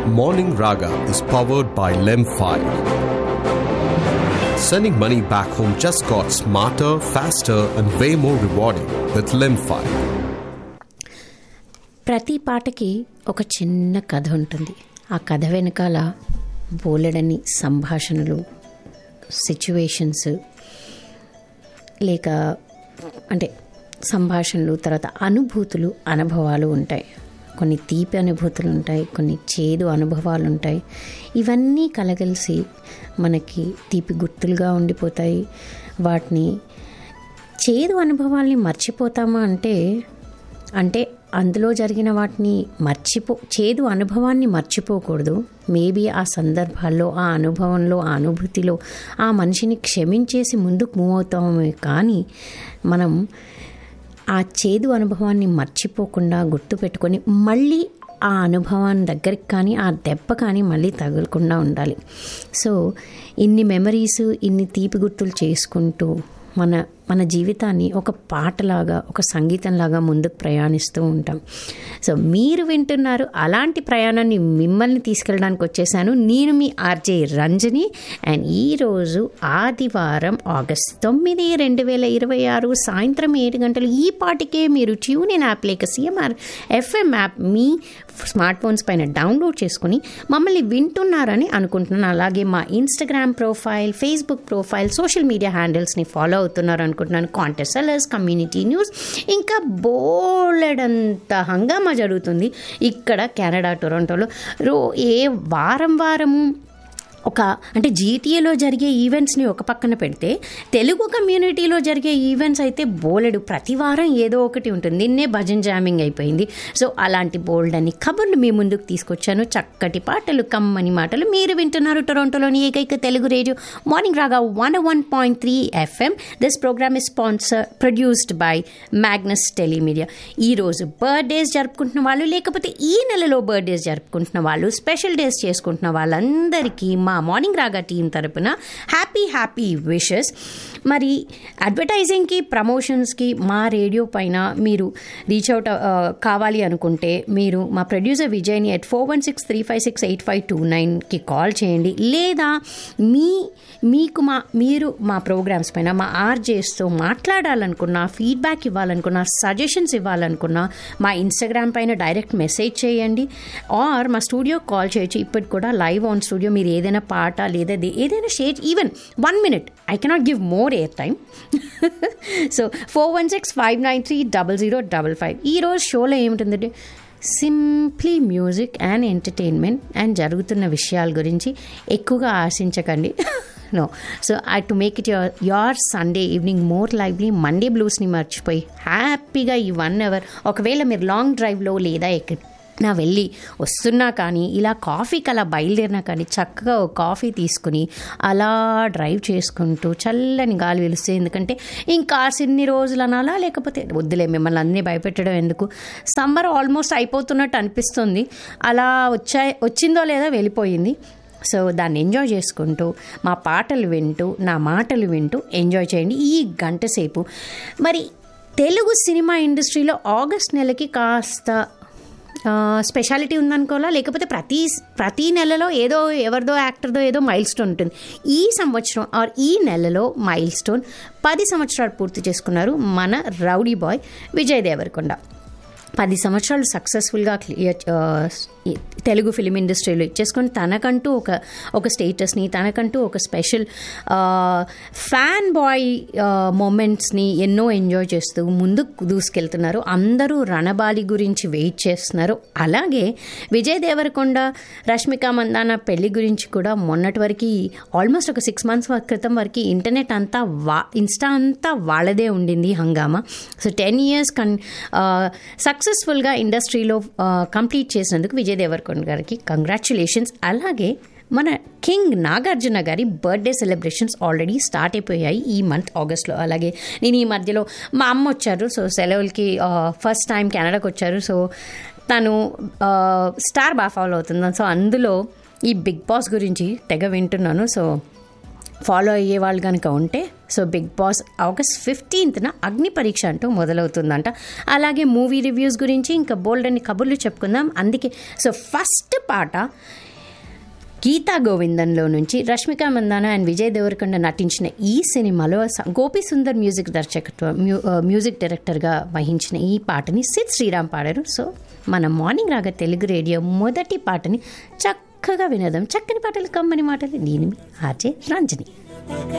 Morning Raga is powered by Lem5. Sending money back home just got smarter, faster, and way more rewarding with Lem5. ప్రతి పాటకి ఒక చిన్న కథ ఉంటుంది ఆ కథ వెనకాల బోలెడని సంభాషణలు సిచ్యువేషన్స్ లేక అంటే సంభాషణలు తర్వాత అనుభూతులు అనుభవాలు ఉంటాయి కొన్ని తీపి అనుభూతులు ఉంటాయి కొన్ని చేదు అనుభవాలు ఉంటాయి ఇవన్నీ కలగలిసి మనకి తీపి గుర్తులుగా ఉండిపోతాయి వాటిని చేదు అనుభవాల్ని మర్చిపోతామా అంటే అంటే అందులో జరిగిన వాటిని మర్చిపో చేదు అనుభవాన్ని మర్చిపోకూడదు మేబీ ఆ సందర్భాల్లో ఆ అనుభవంలో ఆ అనుభూతిలో ఆ మనిషిని క్షమించేసి ముందుకు మూవ్ అవుతామే కానీ మనం ఆ చేదు అనుభవాన్ని మర్చిపోకుండా గుర్తుపెట్టుకొని మళ్ళీ ఆ అనుభవాన్ని దగ్గరికి కానీ ఆ దెబ్బ కానీ మళ్ళీ తగలకుండా ఉండాలి సో ఇన్ని మెమరీస్ ఇన్ని తీపి గుర్తులు చేసుకుంటూ మన మన జీవితాన్ని ఒక పాటలాగా ఒక సంగీతంలాగా ముందుకు ప్రయాణిస్తూ ఉంటాం సో మీరు వింటున్నారు అలాంటి ప్రయాణాన్ని మిమ్మల్ని తీసుకెళ్ళడానికి వచ్చేసాను నేను మీ ఆర్జే రంజని అండ్ ఈరోజు ఆదివారం ఆగస్ట్ తొమ్మిది రెండు వేల ఇరవై ఆరు సాయంత్రం ఏడు గంటలు ఈ పాటికే మీరు ట్యూన్ ఇన్ యాప్ లేక సిఎంఆర్ ఎఫ్ఎం యాప్ మీ స్మార్ట్ ఫోన్స్ పైన డౌన్లోడ్ చేసుకుని మమ్మల్ని వింటున్నారని అనుకుంటున్నాను అలాగే మా Instagram profile Facebook profile social media హ్యాండిల్స్ని ఫాలో అవుతున్నారు అనుకుంటున్నాను కాంటెస్ట్ సెలర్స్ కమ్యూనిటీ న్యూస్ ఇంకా బోలెడంత హంగామా జరుగుతుంది ఇక్కడ కెనడా టొరంటోలో రో ఏ వారం వారము ఒక అంటే జీటీఏలో జరిగే ఈవెంట్స్ని ఒక పక్కన పెడితే తెలుగు కమ్యూనిటీలో జరిగే ఈవెంట్స్ అయితే బోలెడు ప్రతి వారం ఏదో ఒకటి ఉంటుంది నిన్నే భజన్ జామింగ్ అయిపోయింది సో అలాంటి బోల్డ్ అని కబుర్లు మీ ముందుకు తీసుకొచ్చాను చక్కటి పాటలు కమ్మని మాటలు మీరు వింటున్నారు టొరంటోలోని ఏకైక Telugu radio morning Raaga one one point three FM this program is sponsor produced by Magnus Telemedia ఈరోజు బర్త్డేస్ జరుపుకుంటున్న వాళ్ళు లేకపోతే ఈ నెలలో బర్త్డేస్ జరుపుకుంటున్న వాళ్ళు స్పెషల్ డేస్ చేసుకుంటున్న వాళ్ళందరికీ మా మార్నింగ్ రాగా టీం తరపున హ్యాపీ హ్యాపీ విషెస్ మరి అడ్వర్టైజింగ్కి ప్రమోషన్స్కి మా రేడియో పైన మీరు రీచ్ అవుట్ కావాలి అనుకుంటే మీరు మా ప్రొడ్యూసర్ విజయ్ని at four one six three five six eight five two నైన్కి కాల్ చేయండి లేదా మీ మీకు మా మీరు మా ప్రోగ్రామ్స్ పైన మా ఆర్జేస్తో మాట్లాడాలనుకున్నా ఫీడ్బ్యాక్ ఇవ్వాలనుకున్నా సజెషన్స్ ఇవ్వాలనుకున్నా మా ఇన్స్టాగ్రామ్ పైన డైరెక్ట్ మెసేజ్ చేయండి ఆర్ మా స్టూడియో కాల్ చేయొచ్చు ఇప్పటికి కూడా లైవ్ ఆన్ స్టూడియో మీరు ఏదైనా పాట లేదా ఏదైనా share even one minute I cannot give more air time so four one six five nine three double zero double five ఈరోజు షోలో ఏముంటుందంటే simply music and entertainment and జరుగుతున్న విషయాల గురించి ఎక్కువగా ఆశించకండి no so I to make it your your Sunday evening more lively Monday బ్లూస్ని మర్చిపోయి హ్యాపీగా ఈ వన్ అవర్ ఒకవేళ మీరు లాంగ్ డ్రైవ్లో లేదా ఎక్కడ నా వెళ్ళి వస్తున్నా కానీ ఇలా కాఫీకి అలా బయలుదేరినా కానీ చక్కగా ఒక కాఫీ తీసుకుని అలా డ్రైవ్ చేసుకుంటూ చల్లని గాలి వెలుస్తే ఎందుకంటే ఇంకా సిన్ని రోజులు అనాలా లేకపోతే వద్దులే మిమ్మల్ని అన్నీ భయపెట్టడం ఎందుకు సమ్మర్ ఆల్మోస్ట్ అయిపోతున్నట్టు అనిపిస్తుంది అలా వచ్చా వచ్చిందో లేదో వెళ్ళిపోయింది సో దాన్ని ఎంజాయ్ చేసుకుంటూ మా పాటలు వింటూ నా మాటలు వింటూ ఎంజాయ్ చేయండి ఈ గంట సేపు మరి తెలుగు సినిమా ఇండస్ట్రీలో ఆగస్ట్ నెలకి కాస్త స్పెషాలిటీ ఉందనుకోవాలా లేకపోతే ప్రతి ప్రతి నెలలో ఏదో ఎవరిదో యాక్టర్దో ఏదో మైల్ స్టోన్ ఉంటుంది ఈ సంవత్సరం ఆర్ ఈ నెలలో మైల్ స్టోన్ పది సంవత్సరాలు పూర్తి చేసుకున్నారు మన రౌడీ బాయ్ విజయ్ దేవరకొండ పది సంవత్సరాలు సక్సెస్ఫుల్గా తెలుగు ఫిలిం ఇండస్ట్రీలో ఇచ్చేసుకొని తనకంటూ ఒక ఒక స్టేటస్ని తనకంటూ ఒక స్పెషల్ ఫ్యాన్ బాయ్ మూమెంట్స్ని ఎన్నో ఎంజాయ్ చేస్తూ ముందుకు దూసుకెళ్తున్నారు అందరూ రణబాలి గురించి వెయిట్ చేస్తున్నారు అలాగే విజయ్ దేవరకొండ రష్మిక మందాన పెళ్లి గురించి కూడా మొన్నటి వరకు ఆల్మోస్ట్ ఒక సిక్స్ మంత్స్ క్రితం వరకు ఇంటర్నెట్ అంతా వా ఇన్స్టా అంతా వాళ్ళదే ఉండింది హంగామా సో టెన్ ఇయర్స్ కన్ సక్సెస్ఫుల్గా ఇండస్ట్రీలో కంప్లీట్ చేసినందుకు విజయ్ దేవరకొండ గారికి కంగ్రాచులేషన్స్ అలాగే మన కింగ్ నాగార్జున గారి బర్త్డే సెలబ్రేషన్స్ ఆల్రెడీ స్టార్ట్ అయిపోయాయి ఈ మంత్ ఆగస్ట్లో అలాగే నేను ఈ మధ్యలో మా అమ్మ వచ్చారు సో సెలవులకి ఫస్ట్ టైం కెనడాకి వచ్చారు సో తను స్టార్ బాగా ఫాలో అవుతుంది సో అందులో ఈ బిగ్ బాస్ గురించి తెగ వింటున్నాను సో ఫాలో అయ్యే వాళ్ళు కనుక ఉంటే సో బిగ్ బాస్ ఆగస్ట్ ఫిఫ్టీన్త్న అగ్ని పరీక్ష అంటూ మొదలవుతుందంట అలాగే మూవీ రివ్యూస్ గురించి ఇంకా బోల్డ్ అని కబుర్లు చెప్పుకుందాం అందుకే సో ఫస్ట్ పాట గీతా గోవిందంలో నుంచి రష్మిక మందాన అండ్ విజయ్ దేవరకొండ నటించిన ఈ సినిమాలో స- గోపి సుందర్ మ్యూజిక్ దర్శకత్వం మ్యూ- ఆ, మ్యూజిక్ డైరెక్టర్గా వహించిన ఈ పాటని సిద్ శ్రీరామ్ పాడారు సో మన మార్నింగ్ రాగా తెలుగు రేడియో మొదటి పాటని చక్కగా వినదాం చక్కని పాటలు కమ్మని మాటలు నేను మీ ఆర్జే రంజని